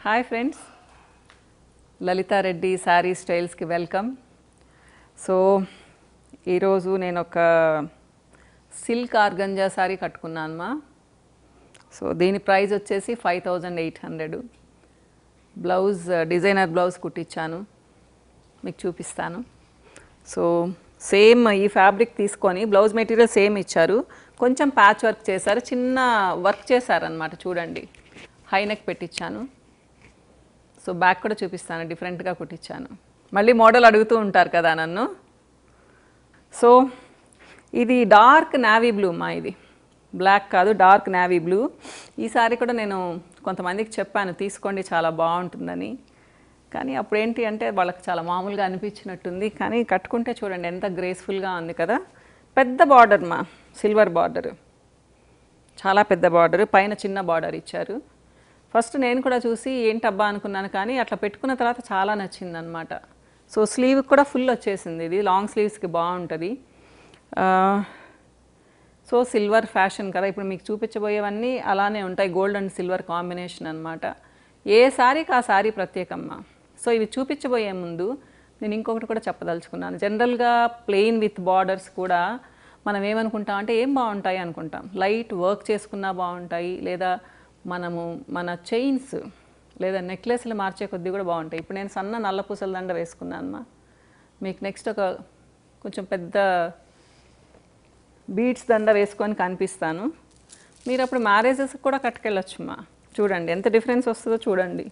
hi friends Lalitha Reddy sari స్టైల్స్కి welcome so ఈరోజు నేను ఒక సిల్క్ ఆర్గంజా శారీ కట్టుకున్నాను మా సో దీని ప్రైస్ వచ్చేసి five thousand eight hundred blouse designer blouse కుట్టించాను మీకు చూపిస్తాను సో సేమ్ ఈ ఫ్యాబ్రిక్ తీసుకొని బ్లౌజ్ మెటీరియల్ సేమ్ ఇచ్చారు కొంచెం ప్యాచ్ వర్క్ చేశారు చిన్న వర్క్ చేశారనమాట చూడండి హై నెక్ పెట్టించాను సో బ్యాక్ కూడా చూపిస్తాను డిఫరెంట్గా కుట్టించాను మళ్ళీ మోడల్ అడుగుతూ ఉంటారు కదా నన్ను సో ఇది డార్క్ నావీ బ్లూ మా ఇది బ్లాక్ కాదు డార్క్ నావీ బ్లూ ఈ సారీ కూడా నేను కొంతమందికి చెప్పాను తీసుకోండి చాలా బాగుంటుందని కానీ అప్పుడు ఏంటి అంటే వాళ్ళకి చాలా మామూలుగా అనిపించినట్టుంది కానీ కట్టుకుంటే చూడండి ఎంత గ్రేస్ఫుల్గా ఉంది కదా పెద్ద బార్డర్ మా సిల్వర్ బార్డర్ చాలా పెద్ద బార్డర్ పైన చిన్న బార్డర్ ఇచ్చారు ఫస్ట్ నేను కూడా చూసి ఏంటబ్బా అనుకున్నాను కానీ అట్లా పెట్టుకున్న తర్వాత చాలా నచ్చింది అనమాట సో స్లీవ్ కూడా ఫుల్ వచ్చేసింది ఇది లాంగ్ స్లీవ్స్కి బాగుంటుంది ఆ, సో సిల్వర్ ఫ్యాషన్ కదా ఇప్పుడు మీకు చూపించబోయేవన్నీ అలానే ఉంటాయి గోల్డ్ అండ్ సిల్వర్ కాంబినేషన్ అనమాట ఏ సారీకి ఆ సారీ ప్రత్యేకమ్మ సో ఇవి చూపించబోయే ముందు నేను ఇంకొకటి కూడా చెప్పదలుచుకున్నాను జనరల్గా ప్లెయిన్ విత్ బార్డర్స్ కూడా మనం ఏమనుకుంటాం అంటే ఏం బాగుంటాయి అనుకుంటాం లైట్ వర్క్ చేసుకున్నా బాగుంటాయి లేదా మనము మన చైన్స్ లేదా నెక్లెస్లు మార్చే కొద్దీ కూడా బాగుంటాయి ఇప్పుడు నేను సన్న నల్ల పూసల దండ వేసుకున్నానమ్మా మీకు నెక్స్ట్ ఒక కొంచెం పెద్ద బీడ్స్ దండ వేసుకొని కనిపిస్తాను మీరు అప్పుడు మ్యారేజెస్ కూడా కట్టుకెళ్ళొచ్చుమా చూడండి ఎంత డిఫరెన్స్ వస్తుందో చూడండి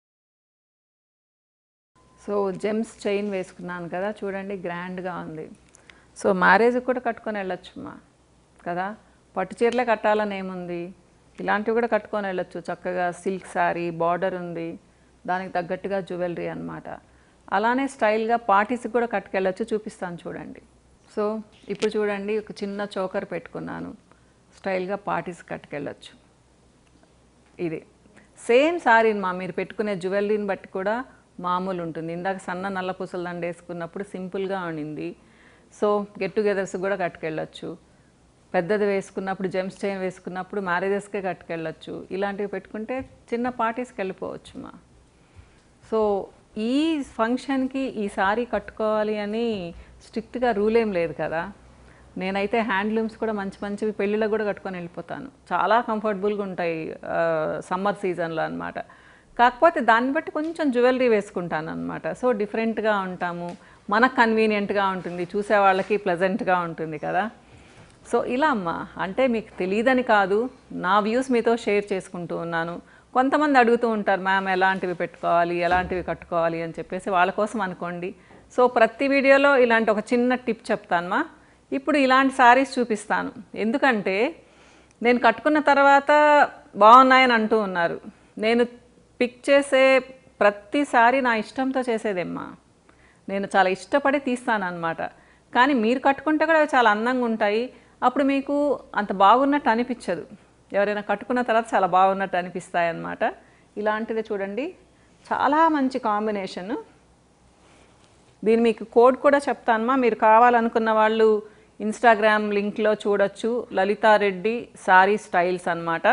సో జెమ్స్ చైన్ వేసుకున్నాను కదా చూడండి గ్రాండ్గా ఉంది సో మ్యారేజ్కి కూడా కట్టుకొని వెళ్ళొచ్చుమా కదా పట్టు చీరలే కట్టాలని ఏముంది ఇలాంటివి కూడా కట్టుకొని వెళ్ళొచ్చు చక్కగా సిల్క్ శారీ బార్డర్ ఉంది దానికి తగ్గట్టుగా జ్యువెలరీ అన్నమాట అలానే స్టైల్గా పార్టీస్కి కూడా కట్టుకెళ్ళొచ్చు చూపిస్తాను చూడండి సో ఇప్పుడు చూడండి ఒక చిన్న చోకర్ పెట్టుకున్నాను స్టైల్గా పార్టీస్ కట్టుకెళ్ళొచ్చు ఇది సేమ్ సారీ మా మీరు పెట్టుకునే జ్యువెలరీని బట్టి కూడా మామూలు ఉంటుంది ఇందాక సన్న నల్ల పూసల దండ వేసుకున్నప్పుడు సింపుల్గా ఉండింది సో గెట్ టుగెదర్స్ కూడా కట్టుకెళ్ళొచ్చు పెద్దది వేసుకున్నప్పుడు జెమ్స్ చైన్ వేసుకున్నప్పుడు మ్యారేజెస్కే కట్టుకెళ్ళొచ్చు ఇలాంటివి పెట్టుకుంటే చిన్న పార్టీస్కి వెళ్ళిపోవచ్చు మా సో ఈ ఫంక్షన్కి ఈ సారీ కట్టుకోవాలి అని స్ట్రిక్ట్గా రూల్ ఏం లేదు కదా నేనైతే హ్యాండ్లూమ్స్ కూడా మంచి మంచివి పెళ్ళిళ్ళకు కూడా కట్టుకొని వెళ్ళిపోతాను చాలా కంఫర్టబుల్గా ఉంటాయి సమ్మర్ సీజన్లో అనమాట కాకపోతే దాన్ని బట్టి కొంచెం జ్యువెలరీ వేసుకుంటాను అనమాట సో డిఫరెంట్గా ఉంటాము మనకు కన్వీనియంట్గా ఉంటుంది చూసే వాళ్ళకి ప్లెజెంట్గా ఉంటుంది కదా సో ఇలా అమ్మ అంటే మీకు తెలియదని కాదు నా వ్యూస్ మీతో షేర్ చేసుకుంటూ ఉన్నాను కొంతమంది అడుగుతూ ఉంటారు మ్యామ్ ఎలాంటివి పెట్టుకోవాలి ఎలాంటివి కట్టుకోవాలి అని చెప్పేసి వాళ్ళ కోసం అనుకోండి సో ప్రతి వీడియోలో ఇలాంటి ఒక చిన్న టిప్ చెప్తానమ్మా ఇప్పుడు ఇలాంటి సారీస్ చూపిస్తాను ఎందుకంటే నేను కట్టుకున్న తర్వాత బాగున్నాయని అంటూ ఉన్నారు నేను పిక్ చేసే ప్రతిసారి నా ఇష్టంతో చేసేదేమ్మా నేను చాలా ఇష్టపడి తీస్తానన్నమాట కానీ మీరు కట్టుకుంటే కూడా అవి చాలా అందంగా ఉంటాయి అప్పుడు మీకు అంత బాగున్నట్టు అనిపించదు ఎవరైనా కట్టుకున్న తర్వాత చాలా బాగున్నట్టు అనిపిస్తాయి అన్నమాట ఇలాంటిది చూడండి చాలా మంచి కాంబినేషన్ దీని మీకు కోడ్ కూడా చెప్తానమ్మా మీరు కావాలనుకున్న వాళ్ళు ఇన్స్టాగ్రామ్ లింక్లో చూడొచ్చు లలితారెడ్డి సారీ స్టైల్స్ అన్నమాట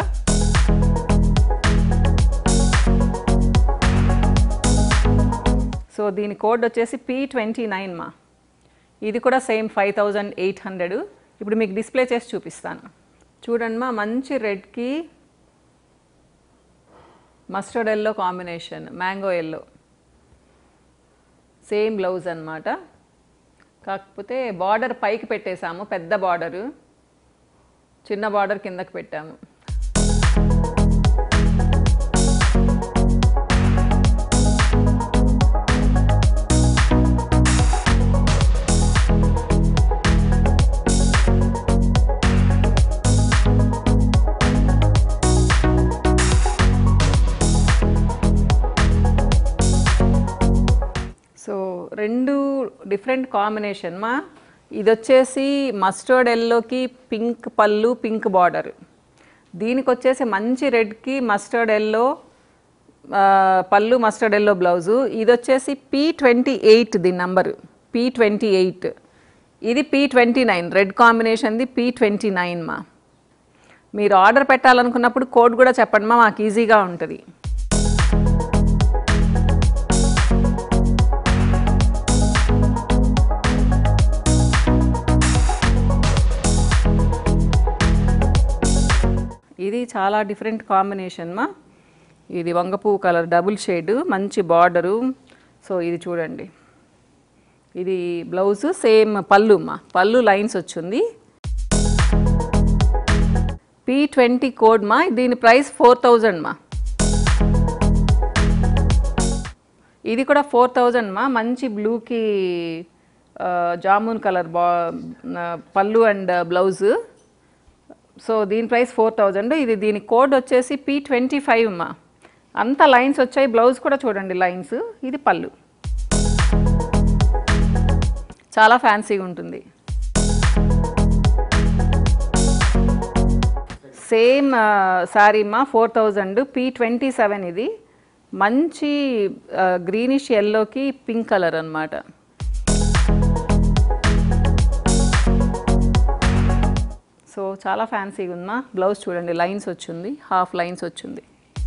సో దీని కోడ్ వచ్చేసి పీ ట్వంటీ నైన్ మా ఇది కూడా same five thousand eight hundred ఇప్పుడు మీకు డిస్ప్లే చేసి చూపిస్తాను చూడండి మా మంచి రెడ్కి mustard yellow combination mango yellow same blouse అన్నమాట కాకపోతే బార్డర్ పైకి పెట్టేశాము పెద్ద బార్డరు చిన్న బార్డర్ కిందకి పెట్టాము సో రెండు డిఫరెంట్ కాంబినేషన్ మా ఇది వచ్చేసి మస్టర్డ్ ఎల్లోకి పింక్ పళ్ళు పింక్ బార్డర్ దీనికి వచ్చేసి మంచి రెడ్కి మస్టర్డ్ ఎల్లో పళ్ళు మస్టర్డ్ ఎల్లో బ్లౌజు ఇది వచ్చేసి పీ ట్వంటీ ఎయిట్ దీని నంబరు పీ ట్వంటీ ఎయిట్ ఇది పీ ట్వంటీ నైన్ రెడ్ కాంబినేషన్ది పీ ట్వంటీ నైన్ మా మీరు ఆర్డర్ పెట్టాలనుకున్నప్పుడు కోడ్ కూడా చెప్పండి మా మాకు ఈజీగా ఉంటుంది చాలా డిఫరెంట్ కాంబినేషన్ మా ఇది వంగపువ్వు కలర్ డబుల్ షేడ్ మంచి బార్డరు సో ఇది చూడండి ఇది బ్లౌజ్ సేమ్ పళ్ళు మా పళ్ళు లైన్స్ వచ్చింది పీ ట్వంటీ కోడ్ మా దీని ప్రైస్ ఫోర్ థౌజండ్ మా ఇది కూడా ఫోర్ థౌజండ్ మా మంచి బ్లూకి ఆ, జామున్ కలర్ బా ఆ, పళ్ళు అండ్ బ్లౌజ్ సో దీని ప్రైస్ ఫోర్ థౌజండ్ ఇది దీని కోడ్ వచ్చేసి పీ ట్వంటీ ఫైవ్ మా అంత లైన్స్ వచ్చాయి బ్లౌజ్ కూడా చూడండి లైన్స్ ఇది పళ్ళు చాలా ఫ్యాన్సీగా ఉంటుంది సేమ్ శారీ మా four thousand P twenty seven ఇది మంచి గ్రీనిష్ ఎల్లోకి పింక్ కలర్ అన్నమాట సో చాలా ఫ్యాన్సీగా ఉందమ్మా బ్లౌజ్ చూడండి లైన్స్ వచ్చింది హాఫ్ లైన్స్ వచ్చింది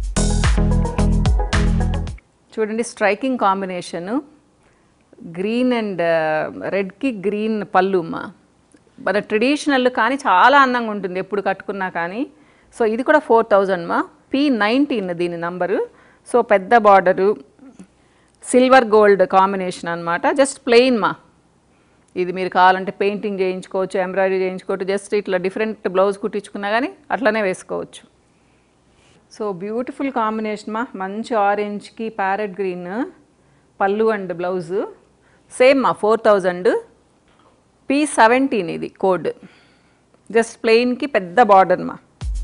చూడండి స్ట్రైకింగ్ కాంబినేషను గ్రీన్ అండ్ రెడ్కి గ్రీన్ పళ్ళు అమ్మా మన ట్రెడిషనల్ కానీ చాలా అందంగా ఉంటుంది ఎప్పుడు కట్టుకున్నా కానీ సో ఇది కూడా ఫోర్ థౌజండ్ మా పీ నైన్టీన్ దీని నంబరు సో పెద్ద బార్డరు సిల్వర్ గోల్డ్ కాంబినేషన్ అనమాట జస్ట్ ప్లెయిన్ మా ఇది మీరు కావాలంటే పెయింటింగ్ చేయించుకోవచ్చు ఎంబ్రాయిడరీ చేయించుకోవచ్చు జస్ట్ ఇట్లా డిఫరెంట్ బ్లౌజ్ కుట్టించుకున్నా కానీ అట్లనే వేసుకోవచ్చు సో బ్యూటిఫుల్ కాంబినేషన్ మా మంచి ఆరెంజ్కి ప్యారెట్ గ్రీన్ పళ్ళు అండ్ బ్లౌజ్ సేమ్ మా ఫోర్ థౌజండ్ పీ సెవెంటీన్ ఇది కోడ్ జస్ట్ ప్లెయిన్కి పెద్ద బార్డర్ మా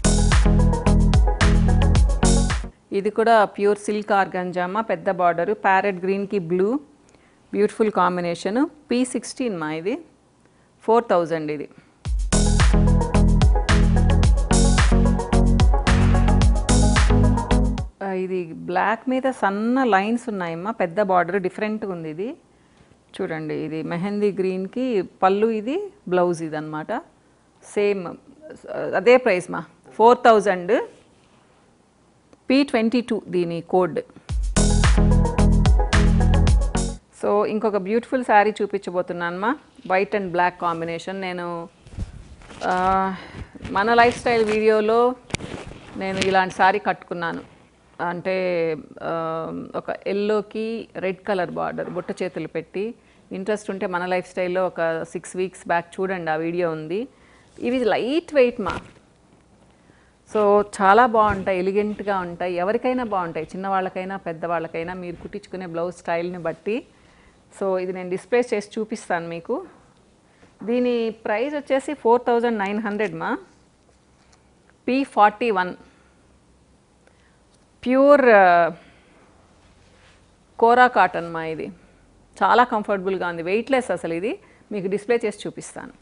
ఇది కూడా ప్యూర్ సిల్క్ ఆర్గంజామా పెద్ద బార్డరు ప్యారెట్ గ్రీన్కి blue beautiful combination P sixteen మా ఇది ఫోర్ థౌజండ్ ఇది ఆ, ఇది బ్లాక్ మీద సన్న లైన్స్ ఉన్నాయమ్మా పెద్ద బార్డర్ డిఫరెంట్గా ఉంది ఇది చూడండి ఇది మెహందీ గ్రీన్కి పళ్ళు ఇది బ్లౌజ్ ఇది అనమాట సేమ్ అదే ప్రైస్ మా four thousand P twenty two దీని కోడ్ సో ఇంకొక బ్యూటిఫుల్ శారీ చూపించబోతున్నాను మా వైట్ అండ్ బ్లాక్ కాంబినేషన్ నేను ఆ, మన లైఫ్ స్టైల్ వీడియోలో నేను ఇలాంటి శారీ కట్టుకున్నాను అంటే ఆ, ఒక ఎల్లోకి రెడ్ కలర్ బార్డర్ బుట్ట చేతులు పెట్టి ఇంట్రెస్ట్ ఉంటే మన లైఫ్ స్టైల్లో ఒక సిక్స్ వీక్స్ బ్యాక్ చూడండి ఆ వీడియో ఉంది ఇవి లైట్ వెయిట్ మా సో చాలా బాగుంటాయి ఎలిగెంట్గా ఉంటాయి ఎవరికైనా బాగుంటాయి చిన్నవాళ్ళకైనా పెద్దవాళ్ళకైనా మీరు కుట్టించుకునే బ్లౌజ్ స్టైల్ని బట్టి సో ఇది నేను డిస్ప్లే చేసి చూపిస్తాను మీకు దీని ప్రైస్ వచ్చేసి ఫోర్ థౌజండ్ నైన్ హండ్రెడ్ మా P forty one pure kora cotton మా ఇది చాలా కంఫర్టబుల్గా ఉంది వెయిట్లెస్ అసలు ఇది మీకు డిస్ప్లే చేసి చూపిస్తాను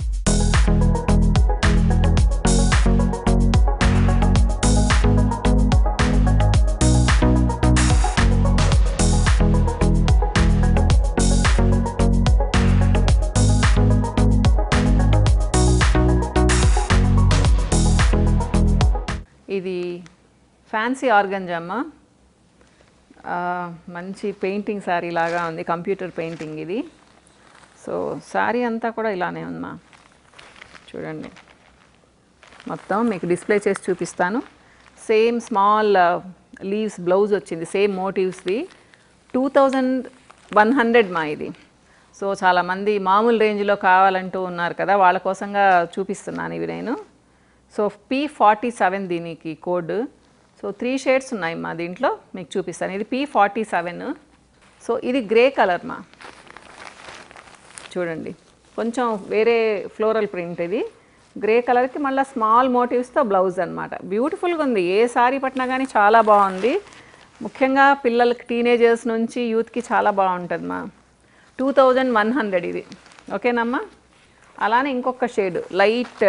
ఇది ఫ్యాన్సీ ఆర్గంజమ్మ ఆ, మంచి పెయింటింగ్ శారీ లాగా ఉంది కంప్యూటర్ పెయింటింగ్ ఇది సో శారీ అంతా కూడా ఇలానే ఉందమ్మా చూడండి మొత్తం మీకు డిస్ప్లే చేసి చూపిస్తాను సేమ్ స్మాల్ లీవ్స్ బ్లౌజ్ వచ్చింది సేమ్ మోటివ్స్ది టూ థౌజండ్ వన్ హండ్రెడ్ మా ఇది సో చాలామంది మామూలు రేంజ్లో కావాలంటూ ఉన్నారు కదా వాళ్ళ కోసంగా చూపిస్తున్నాను ఇవి నేను సో పీ ఫార్టీ సెవెన్ దీనికి కోడ్ సో త్రీ షేడ్స్ ఉన్నాయి మా దీంట్లో మీకు చూపిస్తాను ఇది పీ ఫార్టీ సెవెన్ సో ఇది గ్రే కలర్ మా చూడండి కొంచెం వేరే ఫ్లోరల్ ప్రింట్ ఇది గ్రే కలర్కి మళ్ళీ స్మాల్ మోటివ్స్తో బ్లౌజ్ అనమాట బ్యూటిఫుల్గా ఉంది ఏ సారీ పట్టినా కానీ చాలా బాగుంది ముఖ్యంగా పిల్లలకి టీనేజర్స్ నుంచి యూత్కి చాలా బాగుంటుంది మా టూ థౌజండ్ వన్ హండ్రెడ్ ఇది ఓకేనమ్మా అలానే ఇంకొక షేడ్ లైట్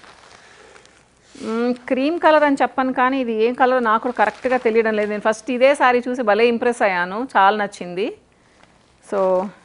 క్రీమ్ కలర్ అని చెప్పను కానీ ఇది ఏం కలర్ నాకు కూడా కరెక్ట్గా తెలియడం లేదు నేను ఫస్ట్ ఇదే సారీ చూసి భలే ఇంప్రెస్ అయ్యాను చాలా నచ్చింది సో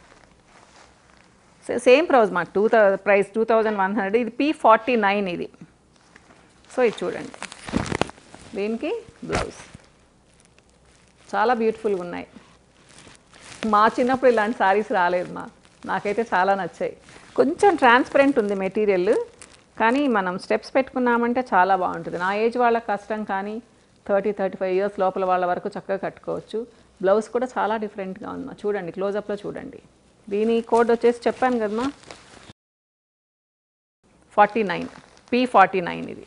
సేమ్ ప్రైస్ మా two thou price two thousand one hundred ఇది పీ ఫార్టీ నైన్ ఇది సో ఇది చూడండి దీనికి బ్లౌజ్ చాలా బ్యూటిఫుల్గా ఉన్నాయి మా చిన్నప్పుడు ఇలాంటి సారీస్ రాలేదు మా నాకైతే చాలా నచ్చాయి కొంచెం ట్రాన్స్పరెంట్ ఉంది మెటీరియల్ కానీ మనం స్టెప్స్ పెట్టుకున్నామంటే చాలా బాగుంటుంది నా ఏజ్ వాళ్ళకి కష్టం కానీ థర్టీ థర్టీ ఫైవ్ ఇయర్స్ లోపల వాళ్ళ వరకు చక్కగా కట్టుకోవచ్చు బ్లౌజ్ కూడా చాలా డిఫరెంట్గా ఉందమ్మా చూడండి క్లోజప్లో చూడండి దీని కోడ్ వచ్చేసి చెప్పాను కదమ్మా forty nine P forty nine ఇది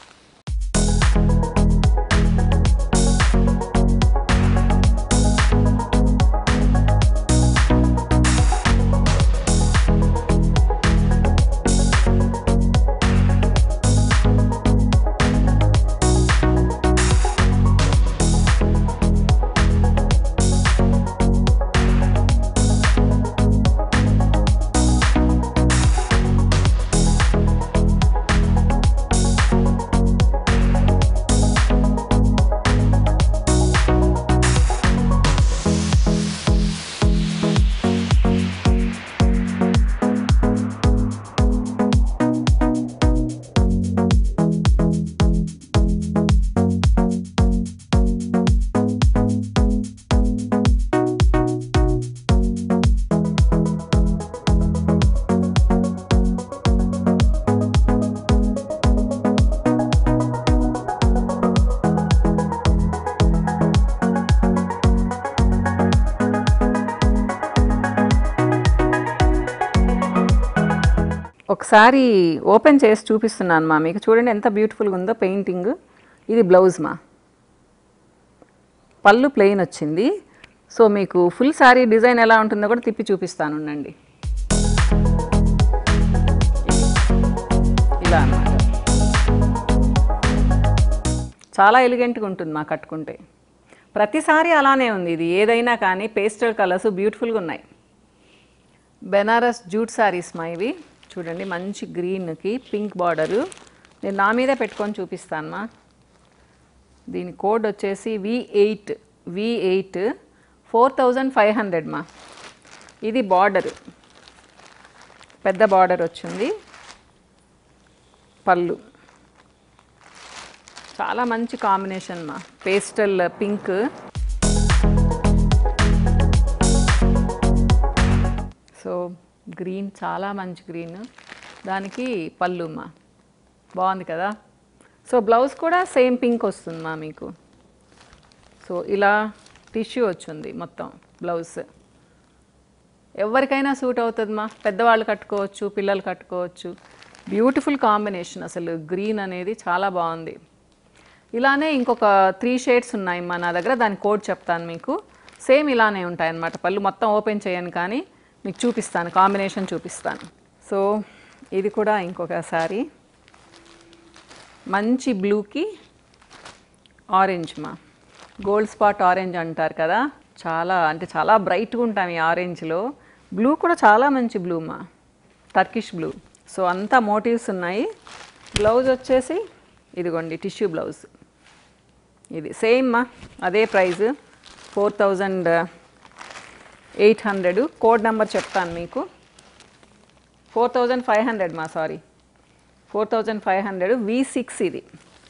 ఒకసారి ఓపెన్ చేసి చూపిస్తున్నాను మా మీకు చూడండి ఎంత బ్యూటిఫుల్గా ఉందో పెయింటింగ్ ఇది బ్లౌజ్ మా పళ్ళు ప్లెయిన్ వచ్చింది సో మీకు ఫుల్ శారీ డిజైన్ ఎలా ఉంటుందో కూడా తిప్పి చూపిస్తాను ఉండండి ఇలా అన్నమాట చాలా ఎలిగెంట్గా ఉంటుంది మా కట్టుకుంటే ప్రతిసారి అలానే ఉంది ఇది ఏదైనా కానీ పేస్టల్ కలర్స్ బ్యూటిఫుల్గా ఉన్నాయి బెనారస్ జూట్ శారీస్ మా ఇవి చూడండి మంచి గ్రీన్కి పింక్ బార్డరు నేను నా మీదే పెట్టుకొని చూపిస్తాను మా దీని కోడ్ వచ్చేసి V eight V eight four thousand five hundred మా ఇది బార్డర్ పెద్ద బార్డర్ వచ్చింది పళ్ళు చాలా మంచి కాంబినేషన్ మా పేస్టల్ పింక్ సో గ్రీన్ చాలా మంచి గ్రీన్ దానికి పళ్ళు మా బాగుంది కదా సో బ్లౌజ్ కూడా సేమ్ పింక్ వస్తుంది మా మీకు సో ఇలా టిష్యూ వచ్చింది మొత్తం బ్లౌజ్ ఎవరికైనా సూట్ అవుతుంది మా పెద్దవాళ్ళు కట్టుకోవచ్చు పిల్లలు కట్టుకోవచ్చు బ్యూటిఫుల్ కాంబినేషన్ అసలు గ్రీన్ అనేది చాలా బాగుంది ఇలానే ఇంకొక త్రీ షేడ్స్ ఉన్నాయి మా నా దగ్గర దాని కోడ్ చెప్తాను మీకు సేమ్ ఇలానే ఉంటాయి అన్నమాట పళ్ళు మొత్తం ఓపెన్ చేయను కానీ మీకు చూపిస్తాను కాంబినేషన్ చూపిస్తాను సో ఇది కూడా ఇంకొక సారీ మంచి బ్లూకి ఆరెంజ్ మా గోల్డ్ స్పాట్ ఆరెంజ్ అంటారు కదా చాలా అంటే చాలా బ్రైట్గా ఉంటాం ఈ ఆరెంజ్లో బ్లూ కూడా చాలా మంచి బ్లూ మా టర్కిష్ బ్లూ సో అంతా మోటివ్స్ ఉన్నాయి బ్లౌజ్ వచ్చేసి ఇదిగోండి టిష్యూ బ్లౌజ్ ఇది సేమ్ మా అదే price four thousand eight hundred code number చెప్తాను మీకు ఫోర్ థౌజండ్ ఫైవ్ హండ్రెడ్ మా sorry four thousand five hundred V six ఇది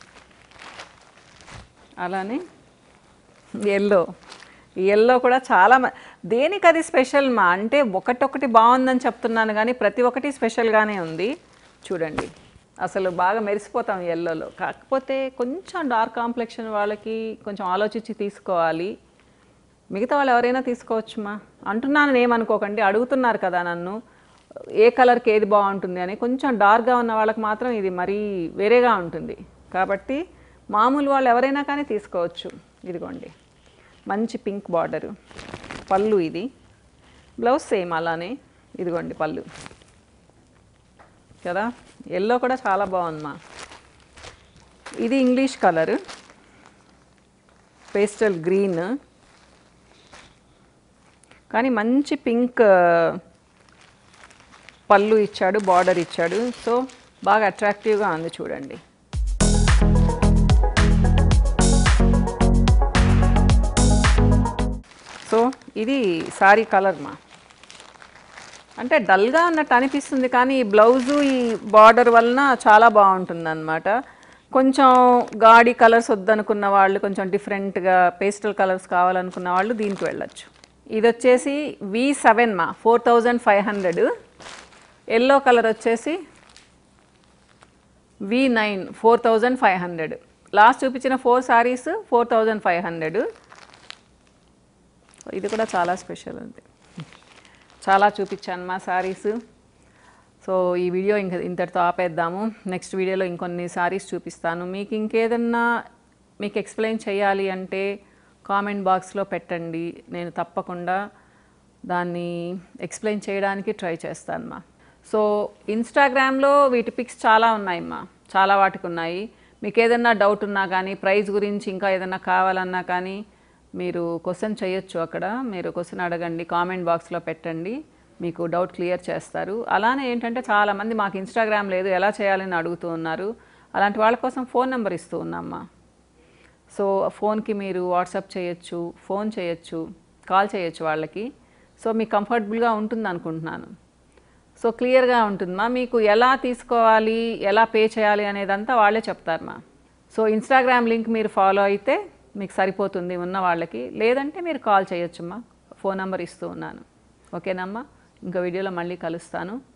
అలానే ఎల్లో ఈ ఎల్లో కూడా చాలా మ- దేనికి అది స్పెషల్ మా అంటే ఒకటొకటి బాగుందని చెప్తున్నాను కానీ ప్రతి ఒక్కటి స్పెషల్గానే ఉంది చూడండి అసలు బాగా మెరిసిపోతాం ఎల్లోలో కాకపోతే కొంచెం డార్క్ కాంప్లెక్షన్ వాళ్ళకి కొంచెం ఆలోచించి తీసుకోవాలి మిగతా వాళ్ళు ఎవరైనా తీసుకోవచ్చు మా అంటున్నాను ఏమనుకోకండి అడుగుతున్నారు కదా నన్ను ఏ కలర్కి ఏది బాగుంటుంది అని కొంచెం డార్క్గా ఉన్న వాళ్ళకి మాత్రం ఇది మరీ వేరేగా ఉంటుంది కాబట్టి మామూలు వాళ్ళు ఎవరైనా కానీ తీసుకోవచ్చు ఇదిగోండి మంచి పింక్ బార్డరు పళ్ళు ఇది బ్లౌజ్ సేమ్ అలానే ఇదిగోండి పళ్ళు కదా ఎల్లో కూడా చాలా బాగుందమ్మా ఇది ఇంగ్లీష్ కలర్ పేస్టల్ గ్రీన్ కానీ మంచి పింక్ పళ్ళు ఇచ్చాడు బార్డర్ ఇచ్చాడు సో బాగా అట్రాక్టివ్గా ఉంది చూడండి సో ఇది సారీ కలర్ మా అంటే డల్గా ఉన్నట్టు అనిపిస్తుంది కానీ ఈ బ్లౌజు ఈ బార్డర్ వలన చాలా బాగుంటుంది అనమాట కొంచెం గాడి కలర్స్ వద్దనుకున్న వాళ్ళు కొంచెం డిఫరెంట్గా పేస్టల్ కలర్స్ కావాలనుకున్న వాళ్ళు దీనికి వెళ్ళొచ్చు ఇది వచ్చేసి వి సెవెన్ మా four thousand five hundred yellow colour వచ్చేసి V nine four thousand five hundred last చూపించిన four saris four thousand five hundred ఇది కూడా చాలా స్పెషల్ ఉంది చాలా చూపించాను మా సారీస్ సో ఈ వీడియో ఇంక ఇంతటితో ఆపేద్దాము నెక్స్ట్ వీడియోలో ఇంకొన్ని సారీస్ చూపిస్తాను మీకు ఇంకేదన్నా మీకు ఎక్స్ప్లెయిన్ చేయాలి అంటే కామెంట్ బాక్స్లో పెట్టండి నేను తప్పకుండా దాన్ని ఎక్స్ప్లెయిన్ చేయడానికి ట్రై చేస్తాను మా సో ఇన్స్టాగ్రామ్లో వీటి పిక్స్ చాలా ఉన్నాయమ్మా చాలా వాటికి ఉన్నాయి మీకు ఏదన్నా డౌట్ ఉన్నా కానీ ప్రైస్ గురించి ఇంకా ఏదన్నా కావాలన్నా కానీ మీరు క్వశ్చన్ చేయొచ్చు అక్కడ మీరు క్వశ్చన్ అడగండి కామెంట్ బాక్స్లో పెట్టండి మీకు డౌట్ క్లియర్ చేస్తారు అలానే ఏంటంటే చాలామంది మాకు ఇన్స్టాగ్రామ్ లేదు ఎలా చేయాలని అడుగుతూ ఉన్నారు అలాంటి వాళ్ళ కోసం ఫోన్ నెంబర్ ఇస్తూ ఉన్నామ్మా సో ఫోన్కి మీరు వాట్సాప్ చేయొచ్చు ఫోన్ చేయొచ్చు కాల్ చేయొచ్చు వాళ్ళకి సో మీకు కంఫర్టబుల్గా ఉంటుంది అనుకుంటున్నాను సో క్లియర్గా ఉంటుందమ్మా మీకు ఎలా తీసుకోవాలి ఎలా పే చేయాలి అనేదంతా వాళ్ళే చెప్తారమ్మా సో ఇన్స్టాగ్రామ్ లింక్ మీరు ఫాలో అయితే మీకు సరిపోతుంది ఉన్న వాళ్ళకి లేదంటే మీరు కాల్ చేయొచ్చమ్మా ఫోన్ నెంబర్ ఇస్తూ ఉన్నాను ఓకేనమ్మా ఇంకో వీడియోలో మళ్ళీ కలుస్తాను